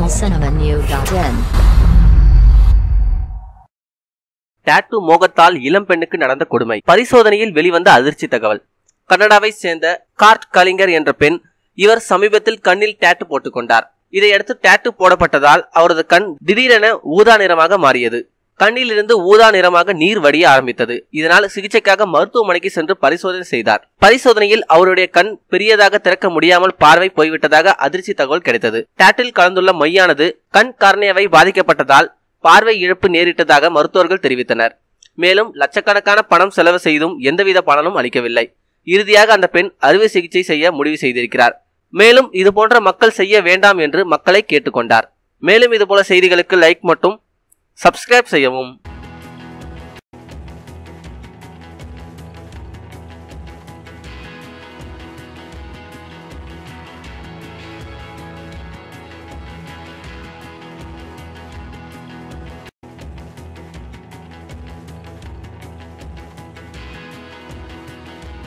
tamilcinemanew.in tattoo மோகத்தால் இளம் பெண்ணுக்கு நடந்த கொடுமை பரிசோதனையில் வெளிவந்த அதிர்ச்சி தகவல் கனடாவை சேர்ந்த கார்ட் கலிங்கர் என்ற பெண் இவர் சமீபத்தில் கண்ணில் டாட்டூ போட்டுக்கொண்டார் இதையடுத்து டாட்டூ போடப்பட்டதால் அவரது கண் திடீரென ஊதா நிறமாக மாறியது கண்ணிலிருந்து ஊதா நிறமாக நீர் வடிய ஆரம்பித்தது இதனால் சிகிச்சைக்காக மருத்துவமனைக்கு சென்று பரிசோதனை செய்தார் பரிசோதனையில் அவருடைய கண் பெரியதாக திறக்க முடியாமல் பார்வை போய்விட்டதாக அதிர்ச்சி தகவல் கிடைத்தது டாட்டில் கலந்துள்ள மையானது கண் கார்னியாவை பாதிக்கப்பட்டதால் பார்வை இழப்பு நேரிட்டதாக மருத்துவர்கள் தெரிவித்தனர் மேலும் லட்சக்கணக்கான பணம் செலவு செய்தும் எந்தவித பலனும் அளிக்கவில்லை இறுதியாக அந்த பெண் அறுவை சிகிச்சை செய்ய முடிவு செய்திருக்கிறார் மேலும் இதுபோன்ற மக்கள் செய்ய வேண்டாம் என்று மக்களை கேட்டுக்கொண்டார் மேலும் இதுபோல செய்திகளுக்கு லைக் மட்டும் சப்ஸ்கிரைப் செய்யவும்